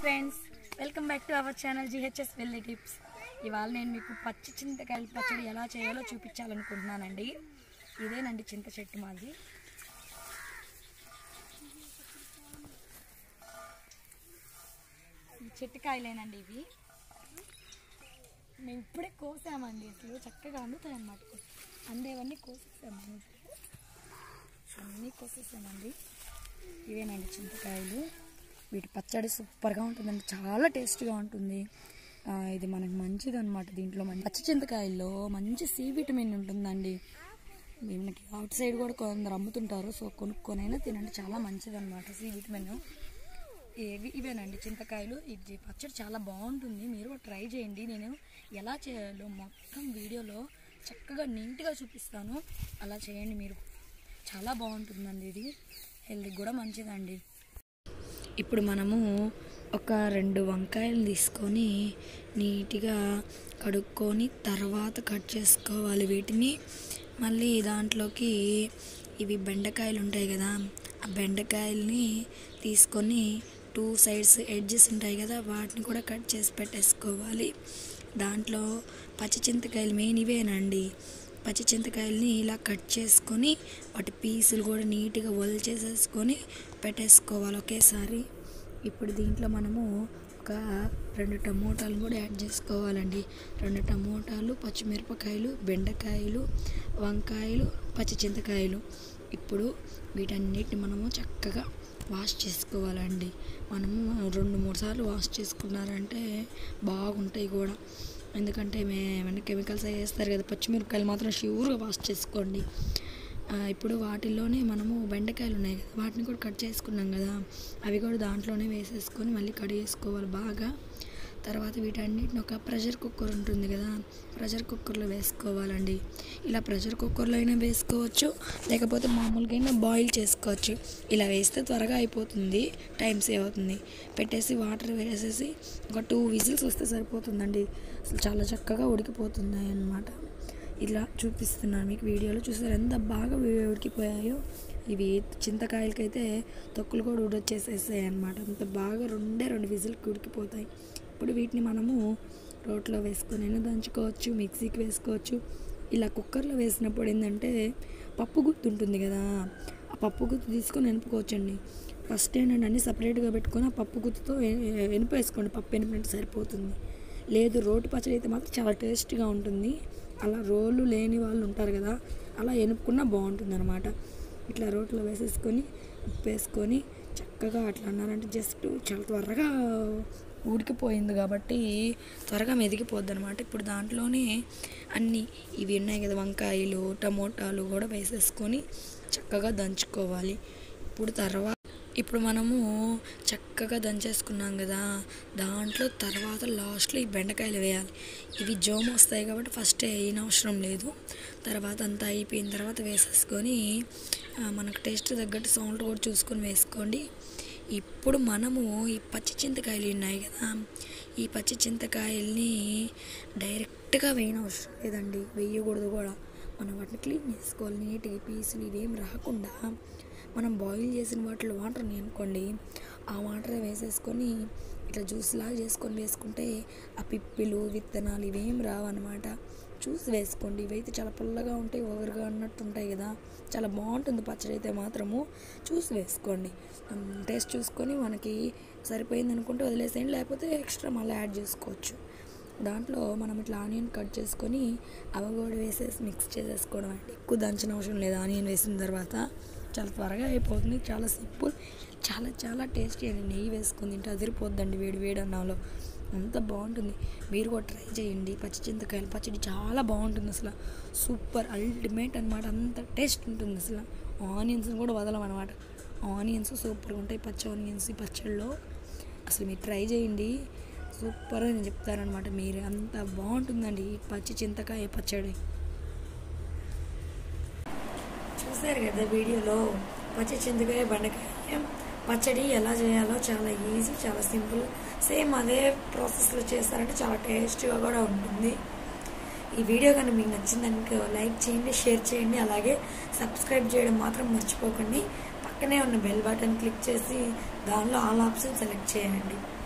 friends welcome back to our channel GHS వెల్లి tips ఇవాళ నేను మీకు పచ్చి చింతకాయల పచ్చడి ఎలా చేయాలో చూపించాలనుకుంటున్నానండి ఇదేనండి చింత చెట్టు మాది ఈ చెట్టు కాయలేనండి ఇవి మేము ఇప్పుడే కోసామండి అసలు చక్కగా అందుతాయి అన్నమాట అందేవన్నీ కోసేసాము అన్నీ కోసేసామండి ఇవేనండి చింతకాయలు వీటి పచ్చడి సూపర్గా ఉంటుందండి చాలా టేస్ట్గా ఉంటుంది ఆ, ఇది మనకు మంచిది అనమాట దీంట్లో మంచి పచ్చి చింతకాయల్లో మంచి సి విటమిన్ ఉంటుందండి మనకి అవుట్ సైడ్ కూడా కొందరు అమ్ముతుంటారు సో కొనుక్కొనైనా తినండి చాలా మంచిది అనమాట సి విటమిన్ ఇవి ఇవేనండి చింతకాయలు ఇది పచ్చడి చాలా బాగుంటుంది మీరు కూడా ట్రై చేయండి నేను ఎలా చేయాలో మొత్తం వీడియోలో చక్కగా నీట్గా చూపిస్తాను అలా చేయండి మీరు చాలా బాగుంటుందండి ఇది హెల్త్కి కూడా మంచిదండి ఇప్పుడు మనము ఒక రెండు వంకాయలు తీసుకొని నీట్గా కడుక్కొని తర్వాత కట్ చేసుకోవాలి వీటిని మళ్ళీ దాంట్లోకి ఇవి బెండకాయలు ఉంటాయి కదా ఆ బెండకాయల్ని తీసుకొని టూ సైడ్స్ ఎడ్జెస్ ఉంటాయి కదా వాటిని కూడా కట్ చేసి పెట్టేసుకోవాలి దాంట్లో పచ్చి చింతకాయలు మెయిన్ ఇవేనండి పచ్చి చింతకాయలని ఇలా కట్ చేసుకొని వాటి పీసులు కూడా నీట్గా వల్ చేసేసుకొని పెట్టేసుకోవాలి ఒకేసారి ఇప్పుడు దీంట్లో మనము ఒక రెండు టమోటాలు కూడా యాడ్ చేసుకోవాలండి రెండు టమోటాలు పచ్చిమిరపకాయలు బెండకాయలు వంకాయలు పచ్చి చింతకాయలు ఇప్పుడు వీటన్నిటిని మనము చక్కగా వాష్ చేసుకోవాలండి మనము రెండు మూడు సార్లు వాష్ చేసుకున్నారంటే బాగుంటాయి కూడా ఎందుకంటే మే ఏమైనా కెమికల్స్ అవి వేస్తారు కదా పచ్చిమిరపకాయలు మాత్రం షూర్గా వాష్ చేసుకోండి ఆ, ఇప్పుడు వాటిల్లోనే మనము బెండకాయలు ఉన్నాయి కదా వాటిని కూడా కట్ చేసుకున్నాం కదా అవి కూడా దాంట్లోనే వేసేసుకొని మళ్ళీ కడిగేసుకోవాలి బాగా తర్వాత వీటన్నిటిని ఒక ప్రెషర్ కుక్కర్ ఉంటుంది కదా ప్రెషర్ కుక్కర్లో వేసుకోవాలండి ఇలా ప్రెషర్ కుక్కర్లో అయినా వేసుకోవచ్చు లేకపోతే మామూలుగా అయినా బాయిల్ చేసుకోవచ్చు ఇలా వేస్తే త్వరగా అయిపోతుంది టైం సేవ్ అవుతుంది పెట్టేసి వాటర్ వేసేసి ఒక టూ విజిల్స్ వస్తే సరిపోతుందండి అసలు చాలా చక్కగా ఉడికిపోతున్నాయి అన్నమాట ఇలా చూపిస్తున్నాను మీకు వీడియోలో చూసారు ఎంత బాగా ఉ- ఉడికిపోయాయో ఇవి చింతకాయలకైతే తొక్కులు కూడా ఉడొచ్చేసేసాయి అనమాట అంత బాగా రెండే రెండు విజిల్కి ఉడికిపోతాయి ఇప్పుడు వీటిని మనము రోట్లో వేసుకొని దంచుకోవచ్చు మిక్సీకి వేసుకోవచ్చు ఇలా కుక్కర్లో వేసినప్పుడు ఏంటంటే పప్పు గుత్తి ఉంటుంది కదా ఆ పప్పు గుత్తి తీసుకొని ఎనుపుకోవచ్చండి ఫస్ట్ ఏంటంటే అన్ని సపరేట్గా పెట్టుకొని ఆ పప్పు గుత్తితో ఎ- ఎనుపేసుకోండి పప్పు ఎనిపినట్టు సరిపోతుంది లేదు రోటి పచ్చడి అయితే మాత్రం చాలా టేస్ట్గా ఉంటుంది అలా రోలు లేని వాళ్ళు ఉంటారు కదా అలా ఎనుపుకున్నా బాగుంటుంది అనమాట ఇట్లా రోట్లో వేసేసుకొని ఉప్పు వేసుకొని చక్కగా అట్లా అన్నారంటే జస్ట్ చాలా త్వరగా ఉడికిపోయింది కాబట్టి త్వరగా మెదిగిపోద్ది అనమాట ఇప్పుడు దాంట్లోనే అన్నీ ఇవి ఉన్నాయి కదా వంకాయలు టమోటాలు కూడా వేసేసుకొని చక్కగా దంచుకోవాలి ఇప్పుడు తర్వాత ఇప్పుడు మనము చక్కగా దంచేసుకున్నాం కదా దాంట్లో తర్వాత లాస్ట్లో ఈ బెండకాయలు వేయాలి ఇవి జోమ్ వస్తాయి కాబట్టి ఫస్ట్ వేయని అవసరం లేదు తర్వాత అంతా అయిపోయిన తర్వాత వేసేసుకొని ఆ, మనకు టేస్ట్ తగ్గట్టు సాల్ట్ కూడా చూసుకొని వేసుకోండి ఇప్పుడు మనము ఈ పచ్చి చింతకాయలు ఉన్నాయి కదా ఈ పచ్చి చింతకాయల్ని డైరెక్ట్గా వేయని అవసరం లేదండి వేయకూడదు కూడా మనం వాటిని క్లీన్ చేసుకోవాలి నీట్గా పీసులు ఇవేం రాకుండా మనం బాయిల్ చేసిన వాటిలో వాటర్ ఉన్నాయి అనుకోండి ఆ వాటర్ వేసేసుకొని ఇట్లా జ్యూస్ లాగా చేసుకొని వేసుకుంటే ఆ పిప్పిలు విత్తనాలు ఇవేం రావన్నమాట చూసి వేసుకోండి ఇవైతే చాలా పుల్లగా ఉంటాయి ఓవర్గా అన్నట్టు ఉంటాయి కదా చాలా బాగుంటుంది పచ్చడి అయితే మాత్రము చూసి వేసుకోండి టేస్ట్ చూసుకొని మనకి సరిపోయింది అనుకుంటే వదిలేసేయండి లేకపోతే ఎక్స్ట్రా మళ్ళీ యాడ్ చేసుకోవచ్చు దాంట్లో మనం ఇట్లా ఆనియన్ కట్ చేసుకొని అవి కూడా వేసేసి మిక్స్ చేసేసుకోవడం అండి ఎక్కువ దంచిన అవసరం లేదు ఆనియన్ వేసిన తర్వాత చాలా త్వరగా అయిపోతుంది చాలా సింపుల్ చాలా చాలా టేస్టీ అండి నెయ్యి వేసుకొని తింటే అదిరిపోద్దండి వేడి వేడి అన్నంలో అంత బాగుంటుంది మీరు కూడా ట్రై చేయండి పచ్చి చింతకాయల పచ్చడి చాలా బాగుంటుంది అసలు సూపర్ అల్టిమేట్ అనమాట అంత టేస్ట్ ఉంటుంది అసలు ఆనియన్స్ కూడా వదలం అనమాట ఆనియన్స్ సూపర్గా ఉంటాయి పచ్చి ఆనియన్స్ ఈ పచ్చడిలో అసలు మీరు ట్రై చేయండి సూపర్ అని చెప్తారనమాట మీరు అంత బాగుంటుందండి ఈ పచ్చి చింతకాయ పచ్చడి చూసారు కదా వీడియోలో పచ్చి చింతకాయ బెండకాయ పచ్చడి ఎలా చేయాలో చాలా ఈజీ చాలా సింపుల్ సేమ్ అదే ప్రాసెస్లో చేస్తారంటే చాలా టేస్ట్గా కూడా ఉంటుంది ఈ వీడియో కానీ మీకు నచ్చిందనుకో లైక్ చేయండి షేర్ చేయండి అలాగే సబ్స్క్రైబ్ చేయడం మాత్రం మర్చిపోకండి పక్కనే ఉన్న బెల్ బటన్ క్లిక్ చేసి దానిలో ఆల్ ఆప్షన్ సెలెక్ట్ చేయండి